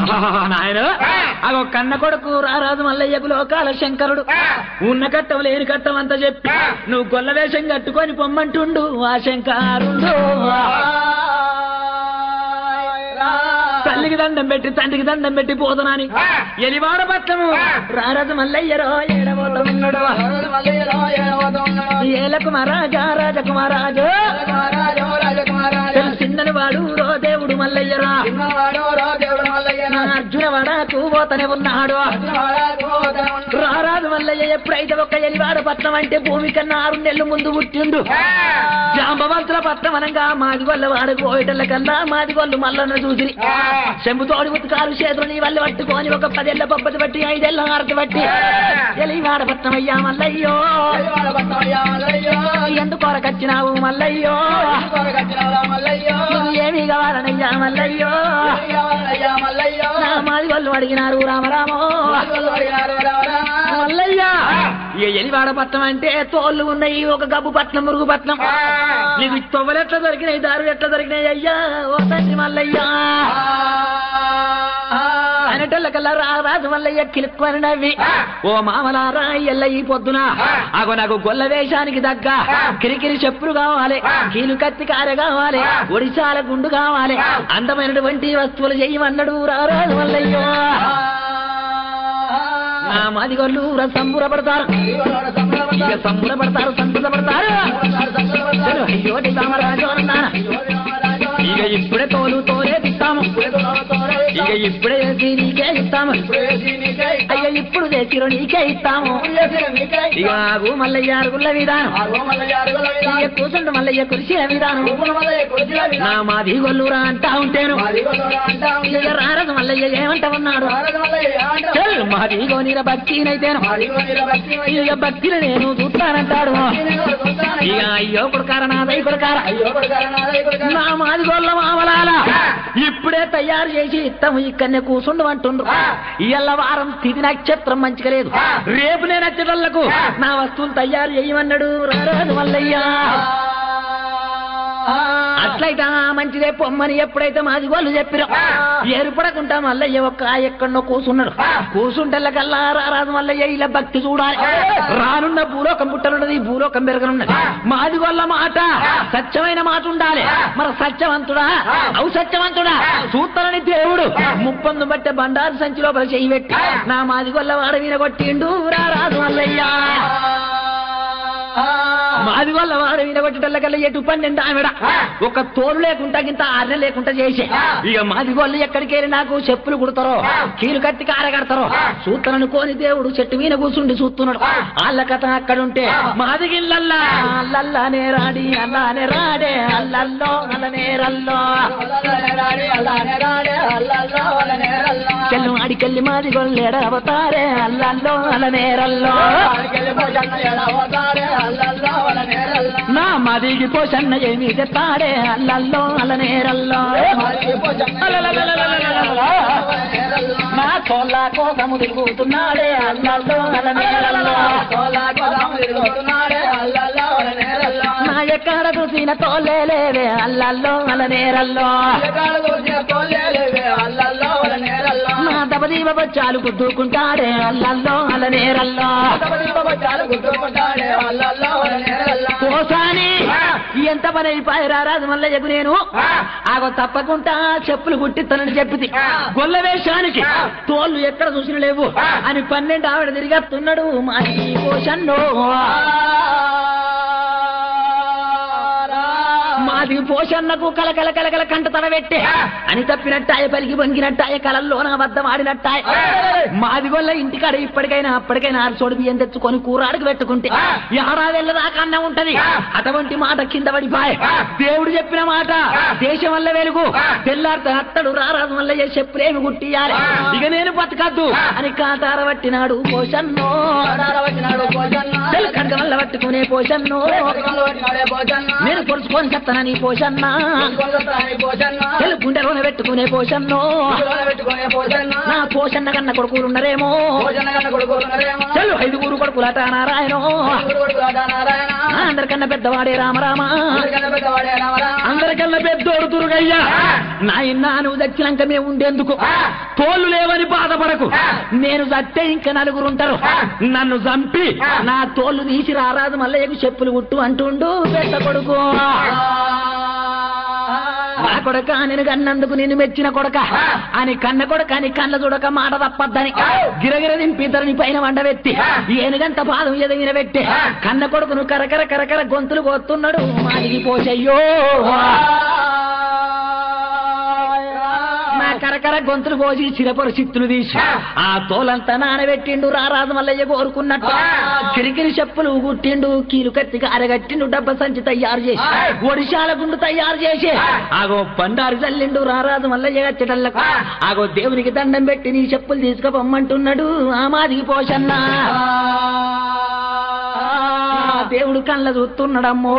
నాయన అగో కన్న కొడుకు రారాజు మల్లయ్యకు లోకాల శంకరుడు ఉన్న కట్టం లేని కట్టం అంతా చెప్పి నువ్వు గొల్ల వేషం కట్టుకొని పొమ్మంటుండు ఆ శంకరుడు తల్లికి దండం పెట్టి తండ్రికి దండం పెట్టి పోతున్నాని ఎలివాడ పట్లము రారాజు మల్లయ్యరో ఏడబోత ఉన్నాడు ఏలకు మహారాజా రాజకుమారాజు చిన్నని వాడు రో దేవుడు మల్లయ్యరా నా అర్జున వడాకు పోతనే ఉన్నాడు రారాజు మల్లయ్య ఎప్పుడైతే ఒక ఎలివాడ పట్నం అంటే భూమి కన్నా ఆరు నెలలు ముందు పుట్టిండు జాంబవంతుల పట్నం అనగా మాది వల్ల వాడు పోయేటల్ల కన్నా మాది వాళ్ళు మల్లన్న చూసిరి చెంబుతోడి ఉతకాలు చేతులు నీ వల్ల పట్టుకొని ఒక పదేళ్ల పబ్బతి బట్టి ఐదేళ్ల హారతి బట్టి ఎలివాడ పట్నం అయ్యా మల్లయ్యో ఎందుకు కొరకొచ్చినావు మల్లయ్యో నువ్వు ఏమి కావాలనయ్యా మల్లయ్యో నా మాది వాళ్ళు అడిగినారు రామరామో మల్లయ్య ఈ ఎలివాడ పట్నం అంటే తోళ్ళు ఉన్నాయి ఒక గబ్బు పట్నం మురుగు పట్నం నీకు తొవ్వలు ఎట్లా దొరికినాయి దారులు ఎట్లా దొరికినాయి అయ్యా ఓ తండ్రి మల్లయ్య అనటల్లకల్లా రా రాజు మల్లయ్య కిలుక్కుని నవ్వి ఓ మామలారా ఎల్ల ఈ పొద్దున అగో నాకు గొల్ల వేషానికి దగ్గ కిరికిరి చెప్పులు కావాలి కీలు కత్తి కారె కావాలి ఒడిశాల గుండు కావాలి అందమైనటువంటి వస్తువులు చేయమన్నాడు రారాజు మల్లయ్య నా మాదిగోళ్ళు సంబురపడతారు ఇక సంబురపడతారు సంతోషపడతారు చలో, అయ్యోటి రామరాజు అన్నాను ఇక ఇప్పుడే తోలు తోలే ఇస్తాము ఇక ఇప్పుడే చేసి నీకే ఇస్తాము అయ్య ఇప్పుడు చేసిరు నీకే ఇస్తాము ఇక ఆగు మల్లయ్య అరుగుల విధానం ఇక కూర్చుండు మల్లయ్య కురిసిన విధానం నా మాది గొల్లురా అంటా ఉంటేను ఇక రారదు మల్లయ్య ఏమంటా ఉన్నాడు చల్ మాది గోనిర భక్తినైతేను ఇక భక్తిని నేను చూస్తానంటాడు ఇక అయ్యో కొడుకార నాదై కొడుకార నా మాది గొల్ల మామలాల ఇప్పుడే తయారు చేసి ఇస్తాము ఇక్కడనే కూర్చుండు అంటుండ్రు ఇయ్యాల వారం తిథి నక్షత్రం మంచిగా లేదు రేపు నేను వచ్చేటోళ్లకు నా వస్తువులు తయారు చేయమన్నాడు రారాజు మల్లయ్యా అట్లయితే ఆ మంచిదే పొమ్మని ఎప్పుడైతే మాది వాళ్ళు చెప్పిరో ఏర్పడకుండా మల్లయ్య ఒక్క ఎక్కడో కూసున్నాడు కూసుంటల్లకల్లా రారాజు మల్లయ్య ఇలా భక్తి చూడాలి రానున్న భూలోకం పుట్టనున్నది ఈ భూలోకం పెరగనున్నది మాది వాళ్ళ మాట సత్యమైన మాట ఉండాలి మరి సత్యవంతుడా అవు సత్యవంతుడా సూత్రని దేవుడు ముప్పందు బట్టే బండారు సంచి లోపల చెయ్యి పెట్టి నా మాది గొల్ల వాడ వినగొట్టిండు రారాజు మల్లయ్య మాది వల్ల వాడు వినగొట్టేటల్లకల్లా ఎటు పన్నెండు ఆవిడ ఒక తోలు లేకుండా ఇంత అర్రె లేకుండా చేసే ఇక మాది వాళ్ళు ఎక్కడికి వెళ్ళి నాకు చెప్పులు కుడతారో కీలు కట్టి కారగడతారో సూత్రను కోని దేవుడు చెట్టు మీద కూర్చుండి చూస్తున్నాడు వాళ్ళ కథ అక్కడుంటే మాది గిల్లల్లా అల్లల్లానే రాడి అల్లానే రాడే అల్లల్లో అల్లనే రల్లో చెల్లు అడికెళ్ళి మాది గొల్లేడ అవతారే అల్లల్లో అల్లనే రల్లో నా మదిగి పోషన్న ఏమి చెప్తాడే అల్లల్లో అల్లనేరల్లో నా కోళ్ళ కోసము తిరుగుతున్నాడే అల్లల్లో అల్లనేరల్లో నా ఎక్కడ చూసిన తోలే లేవే అల్లల్లో అల్లనేరల్లో నా దబదీవ బచ్చాలు గుద్దుకుంటాడే అల్లల్లో అల్లనేరల్లో కోసాని ఎంత పని అయిపోయి రారాజు మల్లయ్యకు నేను ఆగో తప్పకుండా చెప్పులు కుట్టిస్తానని చెప్పింది గొల్ల వేషానికి తోళ్ళు ఎక్కడ చూసిన లేవు అని పన్నెండు ఆవిడ తిరిగేస్తున్నాడు మా ఈ పోషన్ను మాది పోషన్నకు కలకల కలకల కంట తడబెట్టే అని తప్పినట్టాయ పలికి వంగినట్టాయ కలల్లో నా వద్ద వాడినట్టాయ మాది వల్ల ఇంటికాడ ఇప్పటికైనా అప్పటికైనా ఆరుచోడు బియ్యం తెచ్చుకొని కూరాడికి పెట్టుకుంటే ఏడాదేళ్ళ దాకా అన్నం ఉంటది అటువంటి మాట కింద పడిపాయ దేవుడు చెప్పిన మాట దేశం వల్ల వెలుగు తెల్లారితే అత్తడు రారాజు వల్ల ఏ చెప్పులేమి గుట్టియాలి ఇక నేను బతకద్దు అని కాతార పట్టినాడు పోషన్నో తెల్ల కడగ వల్ల పట్టుకునే పోషన్నో నేను పొడుచుకొని చెత్తనని పోషన్నా తెలు గుండెలోనే పెట్టుకునే పోషన్నో నా పోషన్న కన్న కొడుకులు ఉన్నారేమో చలు ఐదుగురు కొడుకులట నారాయణో ఆ, అందరికన్నా పెద్దవాడే రామరామ అందరికన్నా పెద్దోడు దుర్గయ్యా నాయనా నువ్వు దచ్చినాక మేము ఉండేందుకు తోళ్ళు లేవని బాధపడకు నేను చస్తే ఇంకా నలుగురు ఉంటారు నన్ను చంపి నా తోళ్ళు తీసి రారాదు మల్లయ్యకు చెప్పులు కుట్టు అంటుండు పెద్ద కొడుకు నా కొడక నేను కన్నందుకు నేను మెచ్చిన కొడక అని కన్న కొడక అని కళ్ళ చూడక మాట తప్పద్దని గిరగిర దింపి ఇద్దరిని పైన వండబెట్టి ఏనుగంత పాదం ఎదగిన పెట్టి కన్న కొడుకును కరకర కరకర గొంతులు కోస్తున్నాడు మాదిగి పోసయ్యో నా కరకర గొంతులు కోసి చిరపరు చిత్తులు తీసి ఆ తోలంతా నానబెట్టిండు రారాజు మల్లయ్య కోరుకున్నట్టు కిరికిరి చెప్పులు గుట్టిండు కీలు కత్తికి అరగట్టిండు డబ్బ సంచి తయారు చేసి ఒడిశాల గుండు తయారు చేసి ఆగో పండారు చల్లిండు రారాజు మల్లయ్య గచ్చటల్లకు ఆగో దేవునికి దండం పెట్టి నీ చెప్పులు తీసుకుపోమ్మంటున్నాడు ఆ మాదిగి పోషన్నా దేవుడు కళ్ళ చూస్తున్నాడమ్మో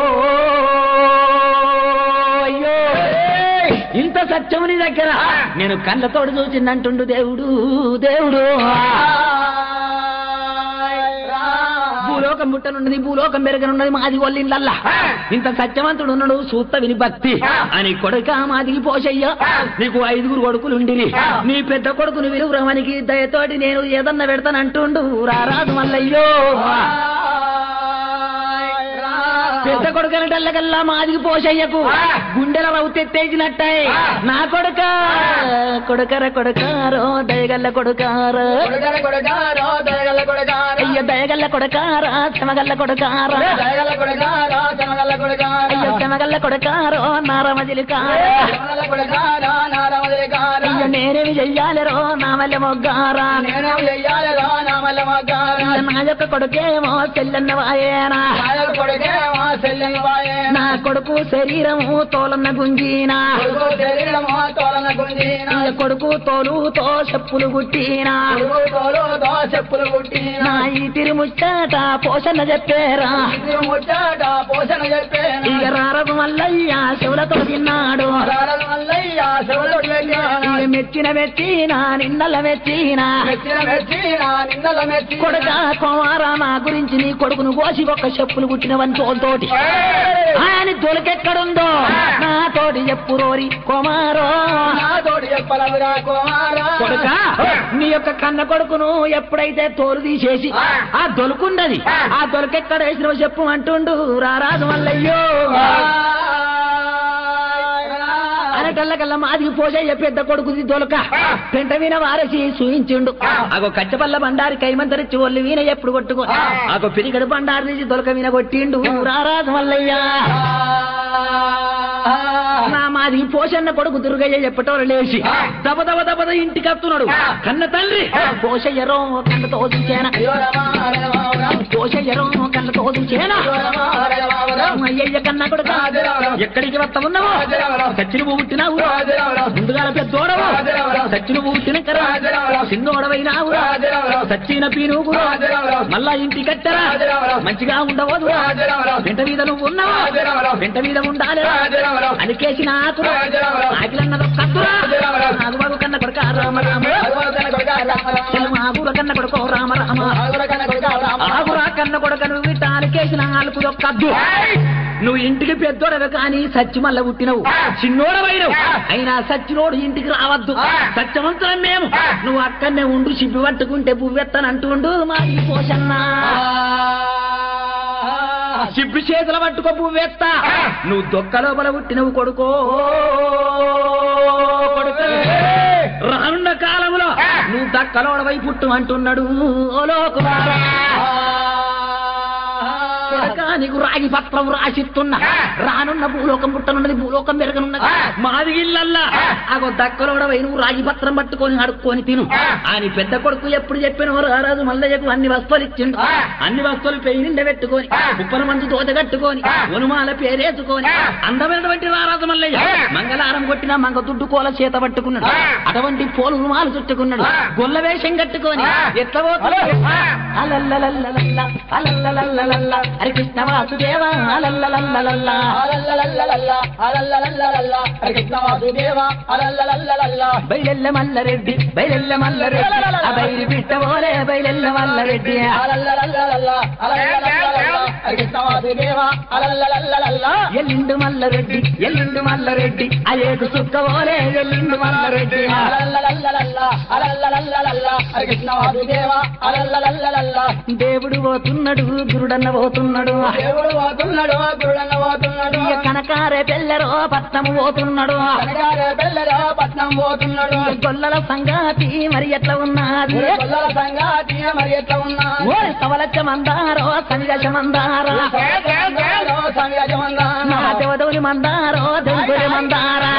అయ్యో ఇంత సత్యము నీ దగ్గర నేను కళ్ళతోడు చూసిందంటుండు దేవుడు దేవుడు భూలోకం ముట్టనున్నది భూలోకం పెరగనున్నది మాది ఒళ్ళిళ్ళల్లా ఇంత సత్యవంతుడు ఉన్నాడు సూత్త విని భక్తి అని కొడుక మాదిగి పోషయ్య నీకు ఐదుగురు కొడుకులు ఉండిరి నీ పెద్ద కొడుకును విలువరమనికి దయతోటి నేను ఏదన్నా పెడతానంటుండు రారాదు మల్లయ్యో పెద్ద కొడుకనటల్లకల్లా మాదిగి పోషయ్యకు గుండెల రౌతెత్తేసినట్టాయి నా కొడుక కొడుకర కొడుకారో దయగల్ల కొడుకారో అయ్య దయగల్ల కొడుకారా శమగల్ల కొడుకారా అయ్య శమగల్ల కొడుకారో నారమజిలి కారా అయ్య నేనేమి చెయ్యాలరో నా వల్ల మొగ్గారా అయ్య నా యొక్క కొడుకేమో చెల్లెన్న వాయేనా నా కొడుకు శరీరము తోలన్న గుంజీనా అయ్య కొడుకు తోలుతో చెప్పులు గుట్టినా చెప్పులు కుట్టి నా ఈ తిరుముచ్చట పోషణ చెప్పేరా ముచ్చాట పోషణ చెప్పేను ఇక రారదు మల్లయ్య శివులతో తిన్నాడు మల్లయ్య శివుడు ఇక మెచ్చిన మెచ్చిన నిన్నల మెచ్చిన మెచ్చిన మెచ్చిన నిన్నల మెచ్చి కొడుక కుమారా నా గురించి నీ కొడుకును కోసి ఒక్క చెప్పులు కుట్టినవని తోలుతోటి ఆయన తొలకెక్కడుందో నా తోటి చెప్పు రోరి కుమారో నాతోటి చెప్పలవిరా కుమారా కొడుక నీ యొక్క కన్న కొడుకును ఎప్పుడైతే తోలు తీసేసి ఆ దొలుకుండది ఆ దొలకెక్కడ వేసిన చెప్పు అంటుండు రారాదు మల్లయ్యో అనటల్లకల్లా మాదికి పోసయ్య పెద్ద కొడుకుది దొలక పెంట వీణ వారసి సూయించిండు అగో కచ్చపల్ల బండారి కైమంతరిచ్చి ఒళ్ళు వీణ ఎప్పుడు కొట్టుకో అగో పిరిగడు బండారి నుంచి దొలక వీణ కొట్టిండు రారాదు మల్లయ్యా నా మాది పోషన్న కొడుకు దుర్గయ్య చెప్పటోరు లేచి దబ దబ దబద ఇంటికి వస్తున్నాడు కన్న తండ్రి పోషయ్యరో కన్నతో చూసేనా పోషయ్యరో కన్నతో చూసేనా అయ్యయ్య కన్న కొడుక ఎక్కడికి వస్తా ఉన్నావు సచ్చిని పుట్టినావు ముందుగా పెద్దోడవు సచ్చిని పుట్టిన కరా చిన్నోడవైనావు సచ్చిన పీనుగు మళ్ళా ఇంటి కట్టరా మంచిగా ఉండవదు వెంట మీద నువ్వు ఉన్నావా వెంట మీద ఉండాలి అనికేసి నాకు ఆకిలన్నదో కత్తురా నాగుబాబు కన్న కొడుక రామ రామ ఆగుర కన్న కొడుకో రామ రామ ఆగురా కన్న కొడుక నువ్వు విట్టానికేసి నాలుగు కద్దు నువ్వు ఇంటికి పెద్దోడవు కానీ సచ్చి మల్ల పుట్టినవు చిన్నోడవైనవు అయినా సచ్చినోడు ఇంటికి రావద్దు సత్యవంతులం మేము నువ్వు అక్కడనే ఉండు సిబ్బి పట్టుకుంటే పువ్వెత్తనంటుండు మా ఈ పోషన్నా సిబ్బి చేతుల పట్టుకో పువ్వెత్త నువ్వు దొక్క లోపల పుట్టినవు కొడుకో కొడుకు రానున్న కాలంలో నువ్వు దక్కలోడవై పుట్టు అంటున్నాడు ఓ లోకుమారా కొడకా, నీకు రాగి పత్రం రాసిస్తున్నా రానున్న భూలోకం పుట్టనున్నది భూలోకం పెరగనున్నది మాది ఇల్లల్లా అగో దక్కలోడవై నువ్వు రాగి పత్రం పట్టుకొని అడుక్కొని తిను అని పెద్ద కొడుకు ఎప్పుడు చెప్పిన రారాజు మల్లయ్యకు అన్ని వస్తువులు ఇచ్చిండు అన్ని వస్తువులు పెయి నిండా పెట్టుకొని ఉప్పల మంచు దోత కట్టుకొని ఉనుమాల పేరేసుకొని అందమైనటువంటి రారాజు మల్లయ్య మంగళారం కొట్టిన మంగ దుడ్డు కోల చేత పట్టుకున్నాడు అటువంటి పోలు రుమాలు చుట్టుకున్నాడు గొల్ల వేషం కట్టుకొని ఎట్లా పోతున్నాడు అలల్లలల్లలల్ల, అలల్లలల్లలల్ల, హరి కృష్ణ వాసుదేవ అలల్లలల్లలల్లా అలల్లలల్లలల్ల, అలల్లలల్లలల్ల, హరే కృష్ణ వాసుదేవ అలల్లలల్లలల్ల. బయలెల్ల మల్లరెడ్డి బయలెల్ల మల్లరెడ్డి ఆ బయలు బిడ్డ ఓలే బయలెల్ల మల్లరెడ్డి అలల్లలల్లలల్ల, అలల్లలల్లలల్ల, హరే కృష్ణ వాసుదేవ అలల్లలల్లలల్ల. ఎల్లిండు మల్లరెడ్డి ఎల్లిండు మల్లరెడ్డి అయేకు సుక్క ఓలే ఎల్లిండు మల్లరెడ్డి అలల్లలల్లలల్ల, అలల్లలల్లలల్ల, హరే కృష్ణ వాసుదేవ అలల్లలల్లలల్ల. దేవుడు పోతున్నాడు గురుడన్న పోతున్నాడు దేవుడు పోతున్నాడు గురుడన్న పోతున్నాడు ఇక కనకారే పెళ్ళరో పట్నము పోతున్నాడు కనకారే పెళ్ళరా పట్నం పోతున్నాడు ఇక గొల్లల సంగాతి మరి ఎట్లా ఉన్నది కొల్లల సంగాతి మరి ఎట్లా ఉన్నా ఓరి సవలచ్చ మందారో సంగశ మందారో నా దేవదవుని మందారో దేవుడి మందారా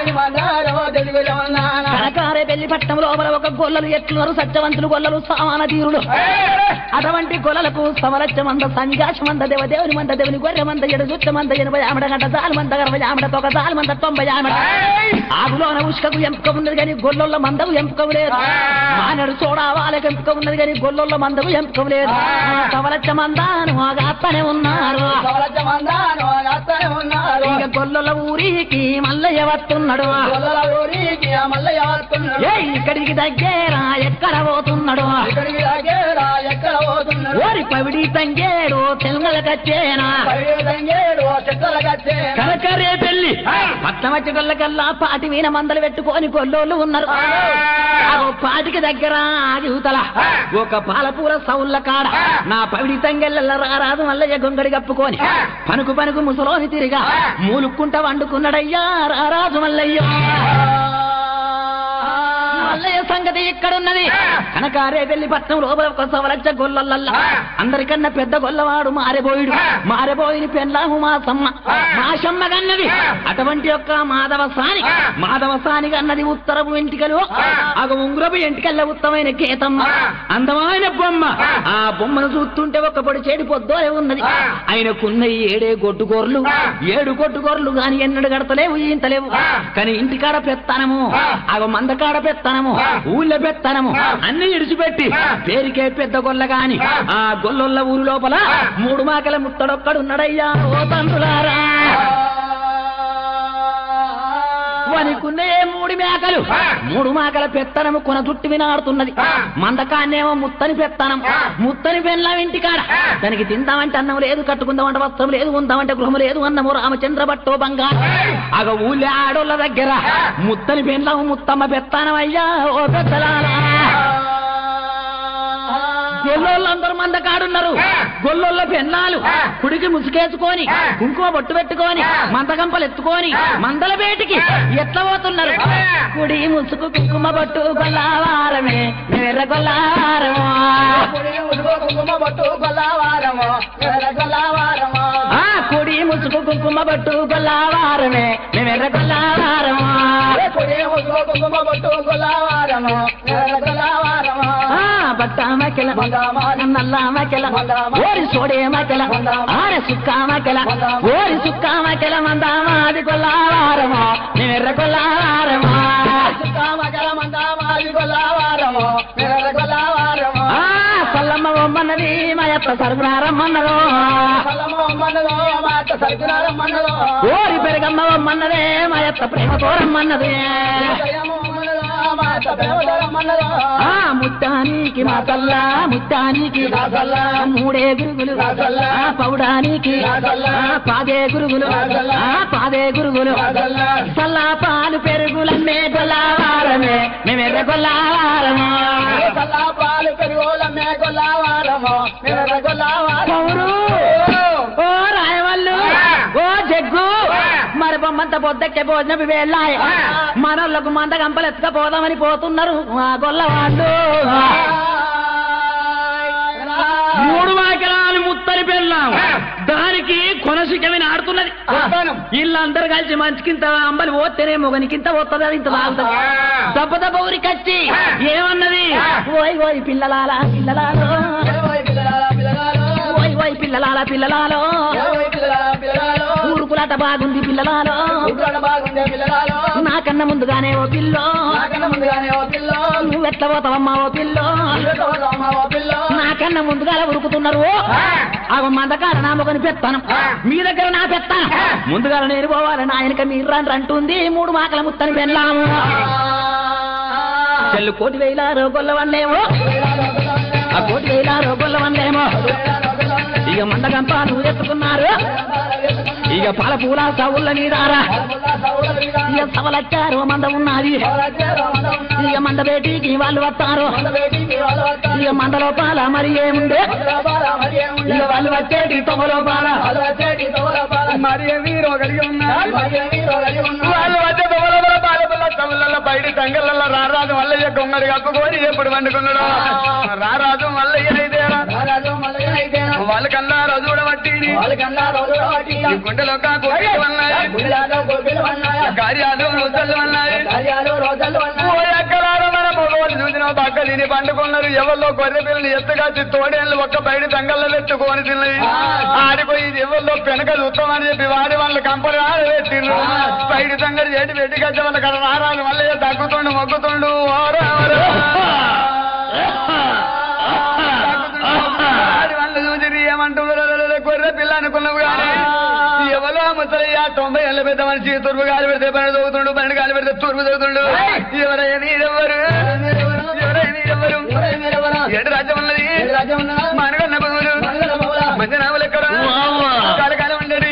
కనకారే పెళ్లి పట్టణం లోపల ఒక గొల్లలు ఎట్లున్నారు సత్యవంతులు గొల్లలు సామాన తీరులు అటువంటి గొల్లలకు సమలచ్చ మంద సంజాష మంద దేవదేవుని మంద దేవుని గొర్రె మంద ఎడు జుట్ట మంద ఎనభై ఆమడ గంట జాలు మంద గర్భ ఆమడ తొక జాలు మంద తొంభై ఆమడ ఆగులోన ఉష్కకు ఎంపిక ఉన్నది కానీ గొల్లొల్ల మందకు ఎంపిక లేదు మానడు చూడా వాళ్ళకి ఎంపిక ఉన్నది కానీ గొల్లొల్ల మందకు ఎంపిక లేదు సమలచ్చ మందాను అత్తనే ఉన్నారు ఇక గొల్లొల్ల ఊరికి మల్లయ్య వస్తున్నాడు ఏ ఇక్కడికి దగ్గర ఎక్కడ పోతున్నాడు ఎక్కడ పోతున్నాడు ఓరి పవిడి తంగేడు తెలంగాణ కచ్చేనా చెక్కల కట్టే కనకరే పెళ్లి పట్నం వచ్చేటోళ్ళకల్లా పాటి వీణ మందలు పెట్టుకొని కొల్లోళ్ళు ఉన్నారు ఆ పాటికి దగ్గర ఆగివుతల ఒక పాలపూర సౌళ్ళ కాడ నా పవిడి తంగెళ్ళ రారాదు మల్లయ్య గొంగడి కప్పుకొని పనుకు పనుకు ముసలోని తిరిగా మూలుక్కుంట వండుకున్నాడయ్యా రారాజు మల్లయ్య మల్లయ్య సంగతి ఇక్కడున్నది కనకారే వెళ్ళి పట్నం లోపల ఒక సవలచ్చ గొల్లల్ల అందరికన్నా పెద్ద గొల్లవాడు మారెబోయుడు మారెబోయిని పెళ్ళాము మా సమ్మ మా సమ్మ కన్నది అటువంటి యొక్క మాధవ సాని మాధవ సాని కన్నది ఉత్తరపు వెంటికలు అగ ఉంగురపు ఎంటికల్ల ఉత్తమైన కేతమ్మ అందమైన బొమ్మ ఆ బొమ్మను చూస్తుంటే ఒక పొడి చెడి పొద్దోలే ఉన్నది ఆయనకున్న ఈ ఏడే గొడ్డుగోర్లు ఏడు గొడ్డుగోర్లు గాని ఎన్నడు గడతలేవు ఇంతలేవు కానీ ఇంటికాడ పెత్తనము అగ మందకాడ పెత్తనము ఊళ్ళో పెత్తనము అన్ని ఇడిచిపెట్టి పేరుకే పెద్ద గొల్ల గాని ఆ గొల్లొల్ల ఊరు లోపల మూడు మాకల ముత్తడొక్కడున్నాడయ్యా ఓ తండ్రులారా వనికున్నే మూడు మేకలు మూడు మేకల పెత్తనము కొన చుట్టి వినాడుతున్నది మందకాన్నేమో ముత్తని పెత్తనం ముత్తని పెళ్ళం ఇంటికాడ దానికి తిందామంటే అన్నం లేదు కట్టుకుందామంటే వస్త్రం లేదు ఉందామంటే గృహం లేదు అన్నము రామచంద్ర భట్టో బంగారు అగ ఊళ్ళో ఆడోళ్ళ దగ్గర ముత్తని పెళ్ళం ముత్తమ్మ పెత్తనం అయ్యా ఓ పెద్దలారా గొల్లోళ్ళందరూ మంద కాడున్నారు గొల్లోళ్ళ పెన్నాలు కుడికి ముసుకేసుకొని కుంకుమ బొట్టు పెట్టుకొని మందగంపలు ఎత్తుకొని మందల బేటికి ఎట్లా పోతున్నారు కుడి ముసుకు కుంకుమ బొట్టు గొల్లవారమే ఎర్ర గొల్లవారము కుంకుమ బొట్టు గొల్లవారము ఎర్ర గొల్లవారము ఆ కుడి ముసుకు కుంకుమ బొట్టు గొల్లవారమే ఎర్ర గొల్లవారము కుడి ముసుగు కుంకుమ బొట్టు గొల్లవారము ఎర్ర గొల్లవారము ఆ బట్ట మకెల మందామారి. నల్ల మకెల మందామారి. ఓరి సోడే మకెల మందామారి. ఆర సుక్క మకెల మందామారి. ఓరి సుక్క మకెల మందామాది కొల్లావారమో ఎర్ర కొల్లావారమో సుఖామగల మందామారి గొల్లవారము ఎర్ర గొల్లవారము ఆ సల్లమ్మ బొమ్మన్నది మా యొక్క సరుగునారమ్మన్నదో సల్లము మన్నదో మాట సరికినార మన్నదో ఓరి పెరగమ్మ బొమ్మన్నదే మా యొక్క ప్రేమ కోరమ్మన్నది ఉదయము మన్నదో మాట దేవదర మన్నదో ఆ ముత్తానికి మా తల్ల ముత్తానికి నా తల్ల. మూడే గురుగులు నా తల్ల. ఆ పౌడానికి నా తల్ల. ఆ పాదే గురుగులు నా తల్ల. ఆ పాదే గురుగులు నా తల్ల. సల్లా పాలు పెరుగులమ్మే గొల్లవారమే మేమెర్ర గొల్లవారము సల్లా పాలు పెరుగోలమ్మే గొల్లవారము ఎర్ర గొల్లవారము పౌరు ఓ రాయవల్లు ఓ జగ్గు మరి బొమ్మంత పొద్దెక్కే భోజనం వెళ్ళాయి మనోళ్ళకు మంద గంపలు ఎత్తుకపోదామని పోతున్నారు ఆ గొల్లవాళ్ళు మూడు వాకిలాలు ముత్తని పెళ్ళాం దానికి కొనసికమైన ఆడుతున్నది వీళ్ళందరూ కలిసి మంచికింత అంబలి పోతేనే మొగనికింత పోతుంది అది ఇంత బాగుంటుంది దెబ్బ దెబ్బ ఊరికొచ్చి ఏమన్నది ఓయ్ ఓయ్ పిల్లలాల పిల్లలాలో ఓయ్ ఓయ్ పిల్లలాల పిల్లలాలో ఊరు ఉరుకులాట బాగుంది పిల్లలాలో ఉగ్రాడ బాగుండే పిల్లలాలో నాకన్నా ముందుగానే ఓ పిల్లో నాకన్నా ముందుగానే ఓ పిల్లో నువ్వెట్ల పోతావమ్మా ఓ పిల్లో అమ్మ ఓ పిల్లో నాకన్నా ముందుగా ఉరుకుతున్నారు అవ మందకాల నా మొగని పెత్తాను మీ దగ్గర నా పెత్తాను ముందుగా నేను పోవాలి నాయనక మీరు రండి అంటుంది మూడు మాకల ముత్తని వెళ్ళాము చెల్లు కోటి వేలారో గొల్లవన్నేమో ఆ కోటి వేలారో గొల్లవన్నేమో ఇక మందగంప నువ్వు ఎత్తుకున్నారు ఇక పాల పూల సవుళ్ళ మీదారా ఇక సవలచ్చారు మంద ఉన్నది ఇక మంద బేటీకి వాళ్ళు వస్తారు ఇక మంద లోపాల మరి ఏముండే ఇక వాళ్ళు వచ్చేటి తొమ్మ లోపాల మరి వీరు ఒకరికి ఉన్నారు వాళ్ళు వచ్చే దొంగల పాలపుల్ల తమ్ముళ్ళ బయట తంగళ్ళ రారాజు మల్లయ్య కొమ్మడి కప్పుకొని ఎప్పుడు వండుకున్నాడు రారాజు మల్లయ్య అయితే వాళ్ళ కన్నా రోజు కూడా పట్టింది ఈ గుండెలో కోరికలు ఉన్నాయి కార్యాలు రోజులు ఉన్నాయి ఓ ఎక్కడారో మన మగవాళ్ళు చూసిన పక్క తిని పండుకున్నారు ఎవరిలో గొర్రె పిల్లలు ఎత్తుగా తోడేళ్ళు ఒక్క బయట తంగల్లో పెట్టుకొని తిన్నాయి ఆడిపోయి ఎవరిలో పెనక చూస్తామని చెప్పి వాడి వాళ్ళ కంపలు ఆడబెట్టిండ్రు బయట తంగడి చేటి పెట్టి కచ్చ వాళ్ళ కడ నారాలు మళ్ళీ తగ్గుతుండు మొగ్గుతుండు ఓరా ఓరా. ఆడి వాళ్ళు చూసి ఏమంటున్నారు గొర్రె పిల్ల అనుకున్నావు కానీ ఎవరో ముసలయ్య తొంభై ఏళ్ళ పెద్ద మనిషి తుర్పు గాలి పెడితే పని చదువుతుండు పని గాలి పెడితే తూర్పు చదువుతుండు ఎవరైనా ఎవరు ఎవరైనా ఎవరు ఏడు రాజ్యం ఉన్నది మనగన్న పదవులు మంచి నావులు ఎక్కడ కలకాలం ఉండేది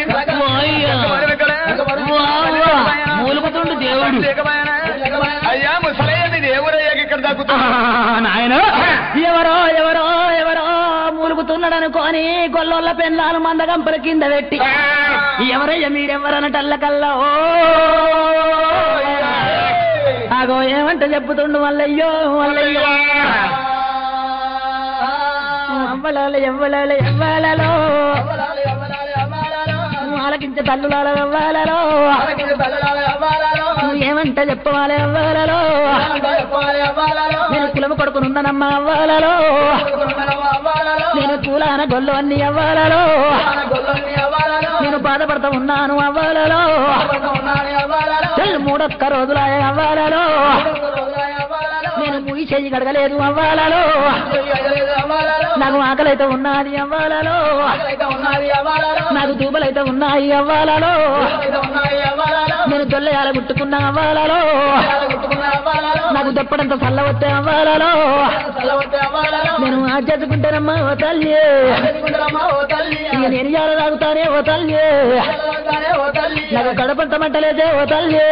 మూలుగుతుండు దేవుడు అయ్యా ముసలయ్య దేవుడయ్యాక ఇక్కడ ఆ, తగ్గుతుంది నాయన ఎవరో ఎవరో ఎవరో మూలుగుతున్నాడు అనుకోని గొల్లోళ్ళ పెళ్ళాలు మందగంపల కింద పెట్టి ఎవరయ్య మీరెవరనటల్ల కల్లా ఓ ఆగో ఏమంట చెప్పుతుండు మల్లయ్యో మల్లయ్యో అవ్వలాల ఎవ్వలాల ఎవ్వాలలో ఆలకించ తల్లులాల ఎవ్వాలలో ఏమంట చెప్పవాలి ఎవ్వాలలో నేను కులము కొడుకునున్నానమ్మా అవ్వాలలో నేను కూలాన గొల్లు అన్ని అవ్వాలలో నేను బాధపడతా ఉన్నాను అవ్వాలలో చెల్లు మూడొక్క రోజులాయ అవ్వాలలో నేను ముగి చెయ్యి గడగలేదు అవ్వాలలో నాకు ఆకలైతే ఉన్నది అవ్వాలలో నాకు దూబలైతే ఉన్నాయి అవ్వాలలో నేను దొల్లయాల గుట్టుకున్న అవ్వాలలో నాకు దప్పడంత సల్ల వస్తే అవ్వాలలో నేను ఆచరించుకుంటానమ్మా ఓ తల్లి ఇక నేను ఇవాళ తాగుతానే ఓ తల్లి నాకు గడపంత మంటలేదే ఓ తల్లి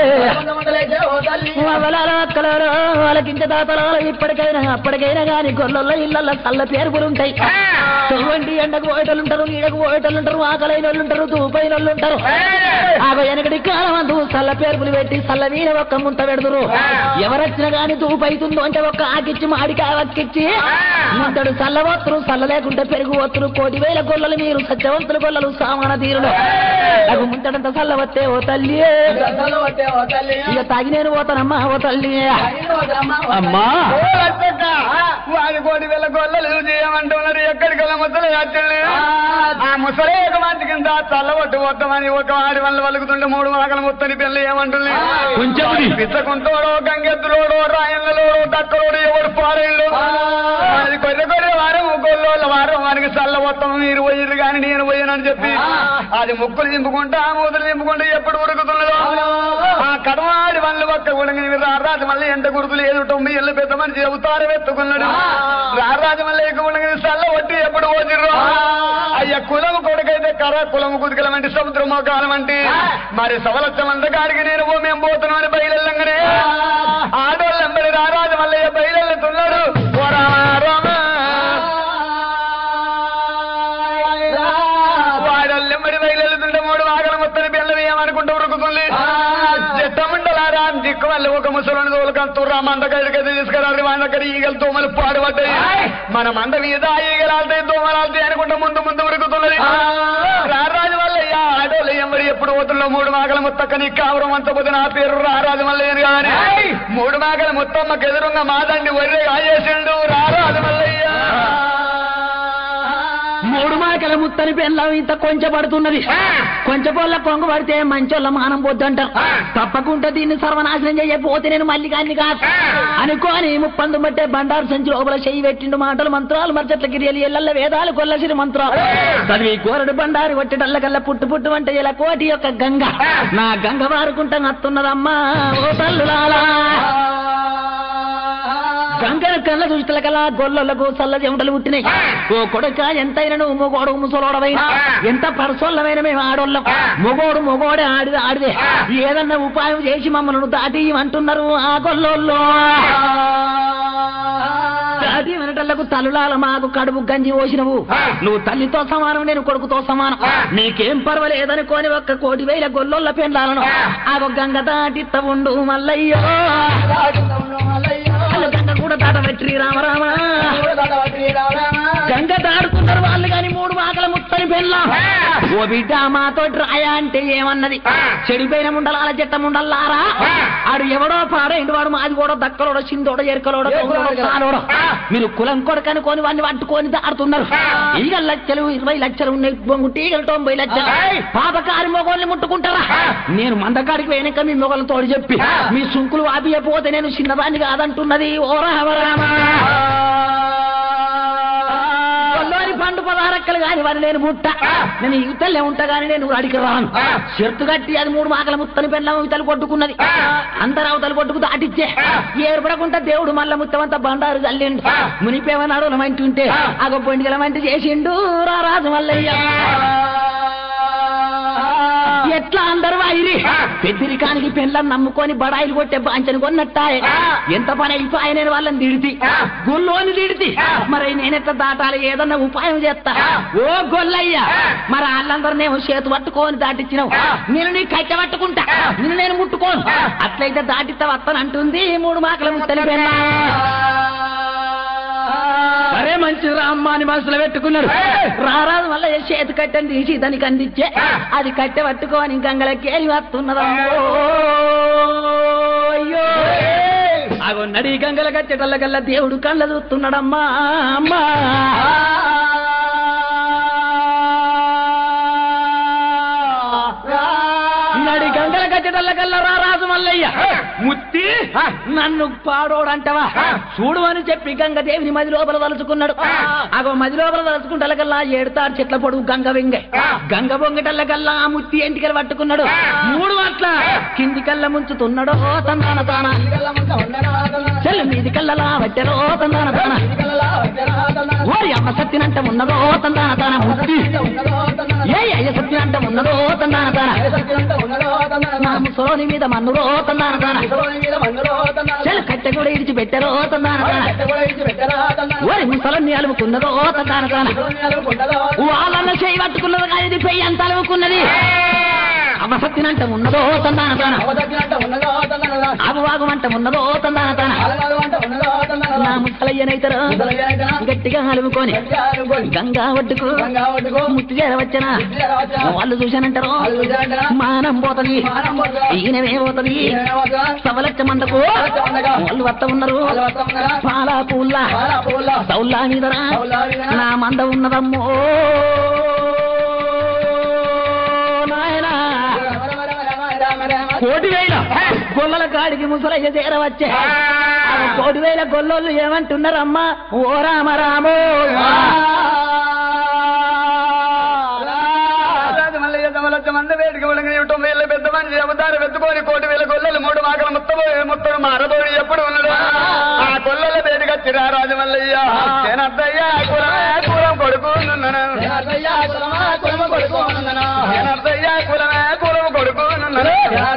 అవ్వలాల అక్కలారో వాళ్ళకింత దాతలో ఇప్పటికైనా అప్పటికైనా గాని గొల్లల్లో ఇళ్ళల్లో చల్ల పేరుగులు ఉంటాయి తొవ్వండి ఎండకు పోయేటోళ్ళు ఉంటారు నీడకు పోయేటోళ్ళు ఉంటారు ఆకలైన వాళ్ళు ఉంటారు దూపైన వాళ్ళు ఉంటారు ఆగ వెనకటి కాలం అందు చల్ల పేరుగులు పెట్టి చల్ల మీద ఒక్క ముంత పెడుతురు ఎవరొచ్చినా గాని దూపైతుందో అంటే ఒక్క ఆకిచ్చి మాడికాయ వక్కిచ్చి ముంతడు చల్ల వత్తురు చల్ల లేకుంటే పెరుగు వత్తురు కోటి వేల గొల్లలు మీరు సత్యవంతుల గొల్లలు సామాన తీరులు నాకు ముంతడంత చల్ల వస్తే ఓ తల్లి ఇక తాగి నేను పోతానమ్మా ఓ తల్లి అమ్మా వాడి కోటి వేల గొల్లలు చేయమంటున్నారు ఎక్కడికి వెళ్ళ ముసలి వచ్చండి ఆ ముసలి ఒక మంచి కింద చల్లబొట్టు వద్దామని ఒక వాడి వల్ల వలుకుతుంటే మూడు వాకల ముత్తని పిల్లలు ఏమంటుంది కొంచెం పిచ్చకుంటోడో గంగెద్దులోడో రాయన్నలోడో దక్కలోడు ఎవడు పారేళ్ళు అది కొర్రె కొర్రె వారం గొల్లోళ్ళ వారం వారికి చల్ల మొత్తం మీరు పోయిర్రు కానీ నేను పోయానని చెప్పి అది ముక్కులు దింపుకుంటా మూతులు దింపుకుంటా ఎప్పుడు ఉరుకుతున్నదో ఆ కడవాడి వల్ల ఒక్క ఉడంగి రారాజు మళ్ళీ ఎంట గుర్తులు ఏదో తొమ్మిది ఏళ్ళు పెద్ద మనిషి అవతారం ఎత్తుకున్నాడు రారాజు మళ్ళీ ఎక్కువ ఉడంగి చల్ల ఒట్టి ఎప్పుడు పోతిర్రు అయ్య కులం కొడుకైతే కర కులం కుదికలం అంటే సముద్రం కాలం అంటే మరి సవలచ్చమంత కాడికి నేను ఓ మేము పోతున్నాం అని బయలుగానే ఆడోళ్ళు ఎంబడి రారాజు మల్లయ్య బయలుతున్నాడు ఓ రామ రామ వాడోళ్ళు ఎంబడి బయలుతుంటే మూడు వాగల మొత్తం పిల్లలు ఏమనుకుంటూ ఉరుకుతుంది చెట్టమండలారా దిక్కు వాళ్ళు ఒక ముసలోని తోలుకంతూ మంద కడికి తీసుకురాలి వాళ్ళ దగ్గర ఈగలు దోమలు పాడుపడ్డాయి మన మంద మీద ఈగలాల్తాయి దోమలాల్తాయి అనుకుంటూ ముందు ముందు ఉరుకుతున్నది రారాజు వల్లయ్య ఆడోళ్ళు ఎంబడి ఎప్పుడు పోతుందో మూడు మాగల ముత్తక్కని కావరం అంత పోతే నా పేరు రారాజు మల్లయ్యని కానీ మూడు మాగల ముత్తమ్మకి ఎదురుగా మాదండి ఒర్రె కాజేసిండు రారాజు మల్లయ్య మూడు మాకల ముత్తని పెళ్ళం ఇంత కొంచెం పడుతున్నది కొంచెం పొల్ల కొంగు పడితే మంచోళ్ళ మానం పొద్దంటారు తప్పకుండా దీన్ని సర్వనాశనం చేయకపోతే నేను మళ్ళీ కాన్ని కాదు అనుకోని ముప్పందు బట్టే బండారు సంచి లోపల చెయ్యి పెట్టిండు మాటలు మంత్రాలు మర్చట్ల గిరియలు ఎల్లల్ల వేదాలు కొల్లసిరి మంత్రాలు చదివి కోరడు బండారు కొట్టడల్ల కల్లా పుట్టు పుట్టు అంటే ఇలా కోటి యొక్క గంగ నా గంగ వారుకుంటా నత్తున్నదమ్మా ఓ తల్లులాలా గంగన కళ్ళ దృష్టిల కల్లా గొల్లలకు చల్ల చెమటలు పుట్టినాయి ఓ కొడుక ఎంతైనా నువ్వు మొగోడు ముసలోడవైనా ఎంత పరసోళ్ళమైన మేము ఆడోళ్ళం మొగోడు మొగోడే ఆడిదే ఆడిదే ఏదన్నా ఉపాయం చేసి మమ్మల్ని దాటి అంటున్నారు ఆ గొల్లోళ్ళు దాటి వినటల్లకు తల్లులాల మాకు కడుపు గంజి పోసినవు నువ్వు తల్లితో సమానం నేను కొడుకుతో సమానం నీకేం పర్వాలేదనుకోని ఒక్క కోటి వేల గొల్లోళ్ళ పెండాలను ఆ గంగ దాటిత్త ఉండు మల్లయ్యో వాళ్ళు గంగ కూడా దాట పెట్టి రామరామ గంగ దాడుతున్నారు వాళ్ళు కాని మూడు మాకల ముత్తని పెళ్ళాం ఓ బిడ్డ మాతో రాయా అంటే ఏమన్నది చెడిపోయిన ముండలాల చెట్ట ముండల్లారా ఆడు ఎవడో పాడైండు వాడు మాది కూడా దక్కలోడో సిందోడో ఎరకలోడో కౌలోడో, సాలోడో మీరు కులం కొడకనుకొని వాడిని పట్టుకొని దాడుతున్నారు ఈగ లక్షలు ఇరవై లక్షలు ఉన్నాయి బొంగు ఈగలు తొంభై లక్షలు పాపకారి మొగోళ్ళని ముట్టుకుంటారా నేను మందకాడికి వెనక మీ మొగలు తోడు చెప్పి మీ సుంకులు ఆపియపోతే నేను చిన్నదాన్ని కాదంటున్నది ఓ రామ కొల్లోని పండు పదారక్కలు కాని వాడిని నేను ముట్ట నేను యువతలే ఉంటా గాని నేను అడిగి రాను షర్తు కట్టి అది మూడు మాకల ముత్తని పెళ్ళం యువతలు కొట్టుకున్నది అందరూ అవతలు కొట్టుకు దాటిచ్చే ఏర్పడకుండా దేవుడు మల్ల ముత్తమంతా బండారు చల్లిండు మునిపేమన్నాడు మంటుంటే అగ పొండిగల మంటి చేసిండు రా రాజు మల్లయ్య ఎట్లా అందరు వైరి పెద్దరికానికి పెళ్ళని నమ్ముకొని బడాయిలు కొట్టే బాంచని కొన్నట్టాయే ఎంత పని అయిపోయి నేను వాళ్ళని తిడితి గుల్లోని తిడితి మరి నేనెట్లా దాటాలి ఏదన్నా ఉపాయం చేస్తా ఓ గొల్లయ్య మరి వాళ్ళందరినేమో చేతు పట్టుకొని దాటిచ్చినావు నేను నీ కట్టె పట్టుకుంటా నిన్ను నేను ముట్టుకోను అట్లయితే దాటిస్తా వస్తానంటుంది మూడు మాకల ముత్తలి పెళ్ళ సరే మంచిది రా అమ్మ అని మనసులో పెట్టుకున్నాడు రారాదు వల్ల చేతి కట్టెని తీసి దానికి అందించే అది కట్టె పట్టుకొని గంగలకేలి వస్తున్నదమ్మో అయ్యో అగో నడి గంగల కట్టెటల్ల కల్లా దేవుడు కళ్ళ చూస్తున్నాడమ్మా అమ్మా నడి గంగల కట్టెటల్ల కల్లా రా రాజు మల్లయ్య ముత్తి నన్ను పాడోడంటవా చూడు అని చెప్పి గంగ దేవిని మది లోపల తలుచుకున్నాడు అగో మది లోపల తలుచుకుంటల్లకల్లా ఏడుతారు చెట్ల పొడుగు గంగ వెంగ గంగ బొంగటల్లకల్లా ఆ ముత్తి ఎంటికలు పట్టుకున్నాడు మూడు అట్ల కింది కళ్ళ ముంచుతున్నాడో తందాన తాన చెల్లి మీది కళ్ళలా వచ్చరో తందాన తాన ఓరి అమ్మ సత్తినంట ఉన్నదో తందాన తాన ముత్తి ఏ అయ్య సత్తినంట ఉన్నదో తందాన తాన నా ముసలోని మీద మన్నురో తందాన తాన చెల్లి కట్టె కూడా ఇడిచి పెట్టరో తందాన తాన ఓరి ముసలన్ని అలుముకున్నదో తందాన తాన వాళ్ళన్న చేయి పట్టుకున్నది కానీ ఇది పెయ్యి అంత అలుముకున్నది అమ్మ సత్తినంట ఉన్నదో తందాన తాన ఆగువాగుమంట ఉన్నదో తందాన తాన నా ముసలయ్యనైతరో గట్టిగా అలుముకొని గంగా ఒడ్డుకు ముత్తి చేరవచ్చన వాళ్ళు చూశానంటారు మానం పోతది ఈయనమే పోతది సవలచ్చ మండకు వాళ్ళు వత్త ఉన్నారు పాల పూల్ల సౌల్లా మీదరా నా మంద ఉన్నదమ్మో నాయనా కోటి వేల గొల్లల కాడికి ముసలయ్య చేరవచ్చే ఆ కోటి వేల గొల్లోళ్ళు ఏమంటున్నారమ్మా ఓ రామ రామో రాజు మల్లయ్య తమలచ్చ మంద వేడికి ఉడంగని ఇవ్వటం వేళ్ళ పెద్ద మనిషి అవతారు వెతుకొని కోటి వేల గొల్లలు మూడు మాకల ముత్తము ముత్తడు మారదోడి ఎప్పుడు ఉన్నాడు ఆ గొల్లల వేడికి వచ్చిరా రాజు మల్లయ్య నేనద్దయ్యా కులమే కులం కొడుకు నున్నను నేనద్దయ్యా కులమే కులం కొడుకు నున్నను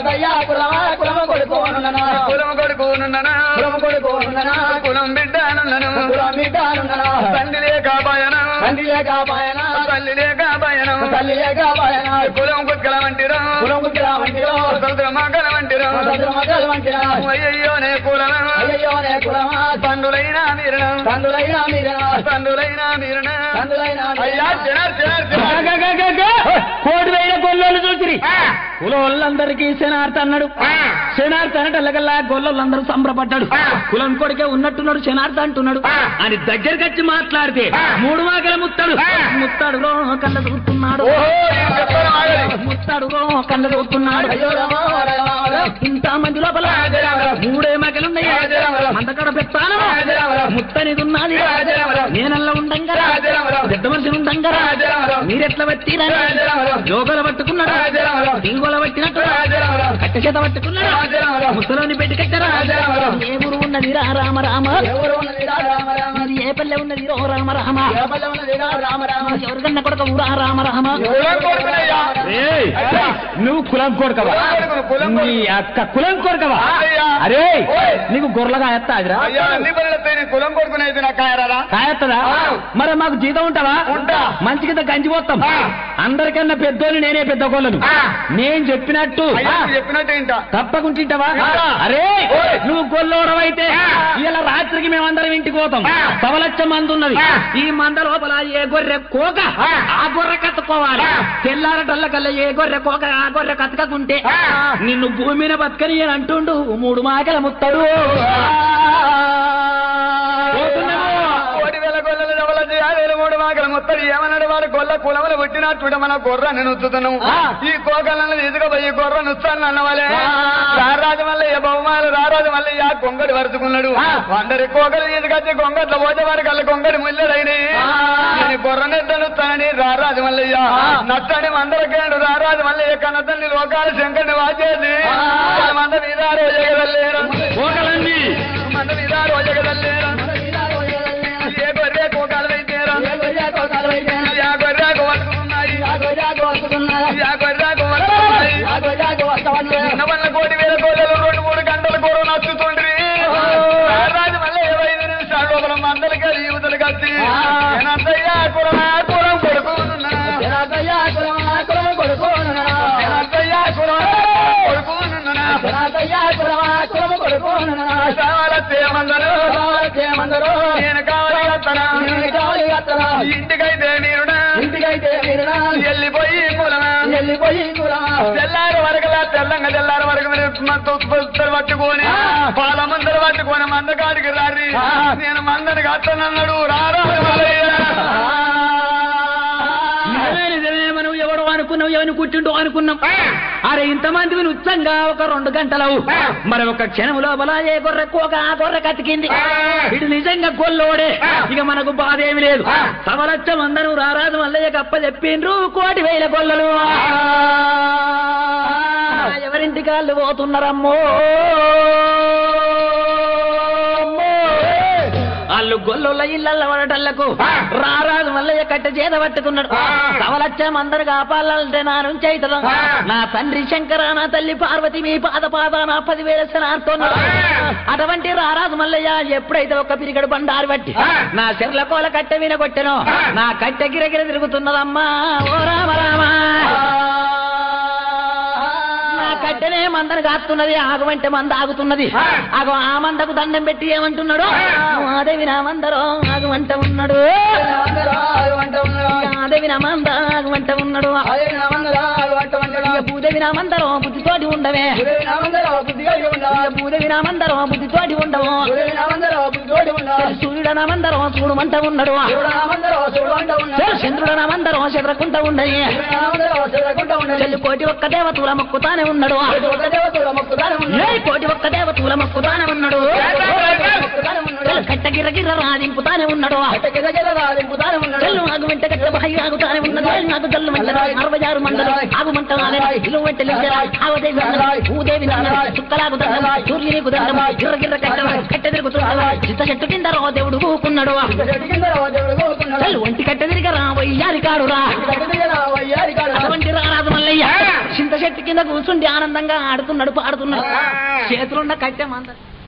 కులం కొడుకు నున్నను కులం బిడ్డ నున్నను తండ్రి లేక భయనం తల్లి లేక భయనం కులం కుక్కల వంటిరా సముద్ర మగల వంటిరా అయ్యయ్యోనే కులన తండ్రులైన మీరణ తండ్రులైన మీరణ అయ్యా చిన్నారు చిన్నారు చిన్నారు కోటి వేల గొల్లోళ్ళు చూసిరి కులోళ్ళందరికీ శనార్థ అన్నాడు శనార్థ అనటల్లకల్లా గొల్లోళ్ళందరూ సంబరపడ్డాడు కులం కొడుకే ఉన్నట్టున్నాడు శనార్థ అంటున్నాడు అని దగ్గరికి వచ్చి మాట్లాడితే మూడు మాకల ముత్తాడు ముత్తాడు రో కళ్ళ చూస్తున్నాడు ఓహో నేను చెప్పాను ఆగండి. ముత్తాడు రో కళ్ళ చూస్తున్నాడు అయ్యో రామ రామ రామ ఇంత మంది లోపల మూడే మగలున్నాయి మందకడ పెట్టాను ముత్తనిది ఉన్నది నేనల్లా ఉండంగా పెద్ద మనిషిని ఉండంగా మీరెట్లా పట్టినా యోగల పట్టుకున్నాడు తీగోల పట్టినట్టు కట్ట చేత పట్టుకున్నాడు ముసలోని పెట్టి కట్టరా ఏ ఊరు ఉన్నది రా రామ రామ ఎవరు ఉన్నదిరా రామ రామ మరి ఏ పల్లె ఉన్నది రో రామ రామ ఎవరు ఉన్నదిరా రామ రామ ఎవరికన్నా కొడక ఊరా రామ రామ కులం కొడుకునయ్యా. ఏయ్, నువ్వు కులం కోరుకవా కులం కొడుకును, కులం నీ కొడుకును. అక్క కులం కోరుకవా అయ్యా. అరే ఓయ్. నీకు గొర్రెలుగా ఎత్తాదిరా అయ్యా అన్ని పనులు వస్తాయి, నీ కులం కొడుకునేది నాకు కాయరాదా కాయత్తదా ఆ. మరి మాకు జీతం ఉంటావా ఉంటా. మంచి కింద గంజి పోతాం ఆ. అందరికన్నా పెద్దోళ్ళు నేనే పెద్ద కోళ్ళను ఆ. నేను చెప్పినట్టు అయ్యా ఆ, నువ్వు చెప్పినట్టు ఇంట తప్పకుండా తింటావా ఆ. అరే ఓయ్. నువ్వు గొల్లోడవైతే ఆ. ఇలా రాత్రికి మేమందరం ఇంటికి పోతాం ఆ. సవలచ్చ మంది ఉన్నది ఆ. ఈ మంద లోపల ఏ గొర్రె కోక ఆ. ఆ గొర్రె కత్తుకోవాలి ఆ. తెల్లారటల్ల కల్లా ఏ గొర్రె కోక ఆ గొర్రె కతకకుంటే ఆ. నిన్ను భూమి మీద బతకని అని అంటుండు మూడు మాటల ముత్తడు పోతున్నాము. కోటి వేల గొల్లలు డబల చేయాలి మూడు మాకలు మొత్తం ఏమన్నాడు వాడు గొల్ల కులములు పుట్టినట్టు మన గొర్ర నేను ఉంచుతున్నాం ఆ. ఈ కోకలను తీసుకుపోయి గొర్ర నుచ్చాను అన్నవాలే ఆ. రారాజు మళ్ళీ ఏ బహుమాలు రారాజు మళ్ళీ ఆ కొంగడి వరుచుకున్నాడు ఆ. అందరి కోకలు తీసుకొచ్చి కొంగట్ల పోతే వారి కళ్ళ కొంగడి ముల్లడైన ఆ. నేను గొర్ర నెత్తనుస్తానని రారాజు మల్లయ్య ఆ. నచ్చని మందరకేండు రారాజు మల్లయ్య కన్నతల్లి లోకాలు శంకర్ని వాచేసి ఆ. మంద మీద రోజగదల్లేరు కోకలండి మంద మీద రోజగదల్లేరు ఏ గొర్రె కోకాలు పెట్టారు యా గొర్రెకు పట్టుకున్నాయి యా గొర్రెకు పట్టుకున్నాయి చిన్న వల్ల కోటి వేల కోటలు రెండు మూడు గంటల కూర నచ్చుతుండ్రి రాజు మళ్ళీ ఇరవై ఐదు నిమిషాల లోపల మందలకి యువతలు కత్తి నేనంతయ్యా కురం కురం కొడుకున్నా నేనంతయ్యా కురం కొడుకున్నా కావాల చేయమందరు నేను కావాలి అత్తనా ఇంటికైతే మీరునా వెళ్ళిపోయి కులమా వెళ్ళిపోయి కూడా తెల్లారి వరకులా తెల్లంగా తెల్లారి వరకు మీరు పుస్తలు పట్టుకొని ఆ. పాల మందరు పట్టుకొని మందకాడికి రారి ఆ. నేను మందని కట్టనన్నాడు రారా నిజమే నిజమే మనం ఎవడో అనుకున్నావు ఎవరిని కూర్చుంటూ అనుకున్నాం అరే ఇంతమంది ఉత్సంగా ఒక రెండు గంటలవు ఆ. మరి ఒక క్షణం లోపల ఏ గొర్రె కోక ఆ గొర్రె కతికింది ఆ. ఇటు నిజంగా గొల్లోడే ఆ. ఇక మనకు బాధ ఏమి లేదు ఆ. సవలచ్చం అందరూ రారాజు మల్లయ్య కప్ప చెప్పిండ్రు కోటి వేల గొల్లలు ఎవరింటి కాళ్ళు పోతున్నారమ్మో వాళ్ళు గొల్లుల ఇళ్ళల్లో పడటల్లకు ఆ. రారాజు మల్లయ్య కట్టె చేత పట్టుకున్నాడు ఆ. సవలచ్చం అందరు కాపాలంటే నా నుంచి అవుతాడు ఆ. నా తండ్రి శంకర నా తల్లి పార్వతి మీ పాద పాద నా పదివేల శనార్థున్నాడు ఆ. అటువంటి రారాజు మల్లయ్య ఎప్పుడైతే ఒక పిరిగడు బండారు బట్టి ఆ. నా చెర్ల కోల కట్టె వినగొట్టెను ఆ. నా కట్టె గిరగిర తిరుగుతున్నదమ్మా ఓ రామ రామ నా కట్టెనే మందను కాస్తున్నది ఆగమంటే మంద ఆగుతున్నది ఆ. ఆగో ఆ మందకు దండం పెట్టి ఏమంటున్నాడు అదేవి నా మందరో ఆగమంట ఉన్నాడు అదేవి నా మంద ఆగమంట ఉన్నాడు ఇక భూదేవి నా మందరో బుద్ధితోటి ఉండవే ఇక భూదేవి నా మందరో బుద్ధితోటి ఉండవు సూర్యుడ నా మందరో చూడమంట ఉన్నాడు చంద్రుడ నా మందరో చెదరకుంట ఉండయి చెల్లి కోటి ఒక్క దేవతూల మొక్కుతానే ఉన్నాడు ఏ కోటి ఒక్క దేవతూల మొక్కుతానే ఉన్నాడు చెల్లు కట్ట గిర్ర గిర్ర రాదింపుతానే ఉన్నాడు చెల్లు ఆగు వెంట కట్ట బాయి ఆగుతానే ఉన్నది నాకు జల్లు మంటలు అరవై ఆరు మంటలు ఆగు మంట ఇల్లు వెంటలు ఆవదేవి అన్నది భూదేవి అన్నది చుక్కలాగు దండం సూర్యునికి దండం గిర్ర గిర్ర కట్ట కట్ట తిరుగుతున్నాడు చిత్త చెట్టు కింద రో దేవుడు కూకున్నాడు చెల్లు ఒంటి కట్ట తిరిగి రా వయ్యారి కాడు రా అటువంటి రారాజు మల్లయ్య చింత చెట్టు కింద కూర్చుండి ఆనందంగా ఆడుతున్నాడు పాడుతున్నాడు చేతులున్న కట్టె మంద